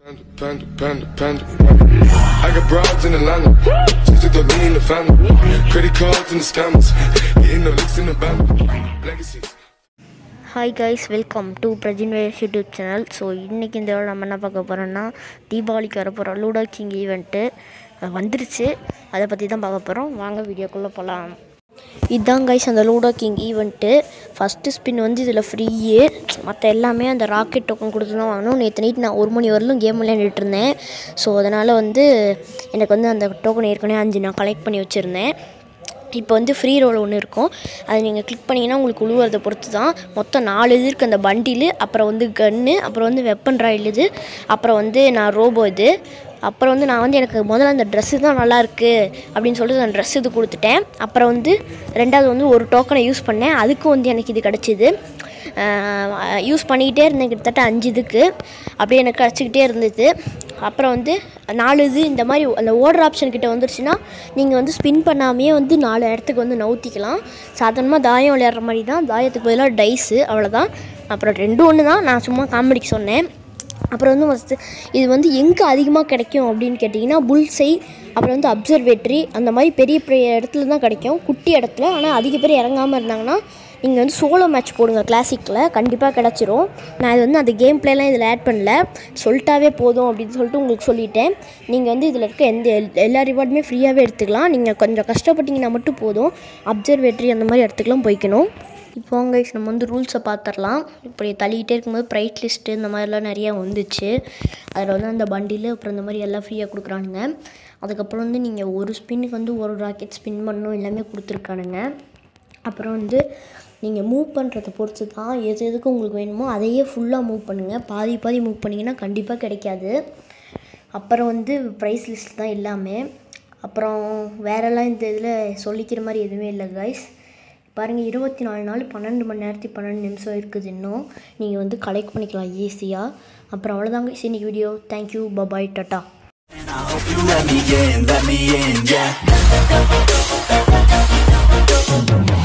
Panda, panda, panda, panda. I got broads in Atlanta. Just took the lean in the family. Credit cards and the scammers. Getting no licks in the band. Legacies. Hi guys welcome to Prajin ways YouTube channel so இன்றைக்கி இந்த விட நம்ம என்ன பார்க்க போகிறோம்னா தீபாவளிக்கு வரப்போகிற ludo King event வந்துருச்சு அதை பற்றி தான் பார்க்க போகிறோம் வாங்க வீடியோக்குள்ளே போகலாம் இதுதான் கைஸ் அந்த Ludo King event first spin வந்து இதில் ஃப்ரீயே மற்ற எல்லாமே அந்த ராக்கெட் டோக்கன் கொடுத்து தான் வாங்கணும் நேற்று நைட் நான் ஒரு மணி வரலும் கேம் விளையாண்டுட்டு இருந்தேன் ஸோ அதனால் வந்து எனக்கு வந்து அந்த டோக்கன் ஏற்கனவே அஞ்சு நான் கலெக்ட் பண்ணி வச்சுருந்தேன் இப்போ வந்து ஃப்ரீ ரோல் ஒன்று இருக்கும் அதை நீங்கள் கிளிக் பண்ணிங்கன்னா உங்களுக்கு உழுவுறதை பொறுத்து தான் மொத்தம் நாலு இது இருக்குது அந்த பண்டிலு அப்புறம் வந்து கன்னு அப்புறம் வந்து வெப்பன் ராயில் இது அப்புறம் வந்து நான் ரோபோ இது அப்புறம் வந்து நான் வந்து எனக்கு முதல்ல அந்த ட்ரெஸ்ஸு தான் நல்லா இருக்கு அப்படின்னு சொல்லிட்டு அந்த ட்ரெஸ் இது கொடுத்துட்டேன் அப்புறம் வந்து ரெண்டாவது வந்து ஒரு டோக்கனை யூஸ் பண்ணேன் அதுக்கும் வந்து எனக்கு இது கிடச்சிது யூஸ் பண்ணிக்கிட்டே இருந்தேன் கிட்டத்தட்ட அஞ்சு இதுக்கு அப்படியே எனக்கு கிடச்சிக்கிட்டே இருந்தது அப்புறம் வந்து நாலு இது இந்த மாதிரி அந்த ஓடுற ஆப்ஷன் கிட்ட வந்துருச்சுன்னா நீங்கள் வந்து ஸ்பின் பண்ணாமையே வந்து நாலு இடத்துக்கு வந்து நவுத்திக்கலாம் சாதாரணமாக தாயம் விளையாடுற மாதிரி தான் தாயத்துக்கு பதிலாக டைஸு அவ்வளோதான் அப்புறம் ரெண்டும் ஒன்று தான் நான் சும்மா காமெடிக்கு சொன்னேன் அப்புறம் வந்து ஃபஸ்ட்டு இது வந்து எங்கே அதிகமாக கிடைக்கும் அப்படின்னு கேட்டிங்கன்னா புல்சை அப்புறம் வந்து அப்சர்வேட்ரி அந்த மாதிரி பெரிய பெரிய இடத்துல தான் கிடைக்கும் குட்டி இடத்துல ஆனால் அதிக பேர் இறங்காமல் இருந்தாங்கன்னா நீங்கள் வந்து சோலோ மேட்ச் போடுங்க கிளாசிக்கில் கண்டிப்பாக கிடச்சிரும் நான் இது வந்து அந்த கேம் பிளேலாம் இதில் ஆட் பண்ணல சொல்லிட்டாவே போதும் அப்படின்னு சொல்லிட்டு உங்களுக்கு சொல்லிட்டேன் நீங்கள் வந்து இதில் இருக்க எந்த எல்- எல்லா ரிவார்டுமே ஃப்ரீயாகவே எடுத்துக்கலாம் நீங்கள் கொஞ்சம் கஷ்டப்பட்டீங்கன்னா மட்டும் போதும் அப்சர்வேட்ரி அந்த மாதிரி இடத்துக்குலாம் போய்க்கணும் இப்போ கைஸ் நம்ம வந்து ரூல்ஸை பார்த்துடலாம் இப்படி தள்ளிக்கிட்டே இருக்கும்போது ப்ரைட் லிஸ்ட்டு இந்த மாதிரிலாம் நிறையா வந்துச்சு அதில் வந்து அந்த பண்டில் அப்புறம் இந்த மாதிரி எல்லாம் ஃப்ரீயாக கொடுக்குறானுங்க அதுக்கப்புறம் வந்து நீங்கள் ஒரு ஸ்பின்னுக்கு வந்து ஒரு ராக்கெட் ஸ்பின் பண்ணணும் எல்லாமே கொடுத்துருக்கானுங்க அப்புறம் வந்து நீங்கள் மூவ் பண்ணுறத பொறுத்து தான் எது எதுக்கு உங்களுக்கு வேணுமோ அதையே ஃபுல்லாக மூவ் பண்ணுங்கள் பாதி பாதி மூவ் பண்ணிங்கன்னா கண்டிப்பாக கிடைக்காது அப்புறம் வந்து ப்ரைஸ் லிஸ்ட் தான் எல்லாமே அப்புறம் வேறெல்லாம் இந்த இதில் சொல்லிக்கிற மாதிரி எதுவுமே இல்லை கைஸ் பாருங்கள் இருபத்தி நாலு நாள் பன்னெண்டு மணி நேரத்துக்கு பன்னெண்டு நிமிஷம் இருக்குது இன்னும் நீங்கள் வந்து கலெக்ட் பண்ணிக்கலாம் ஈஸியாக அப்புறம் அவ்வளோதாங்க இன்னைக்கு video thank you bye bye ta ta I hope you let me in, let me in, yeah.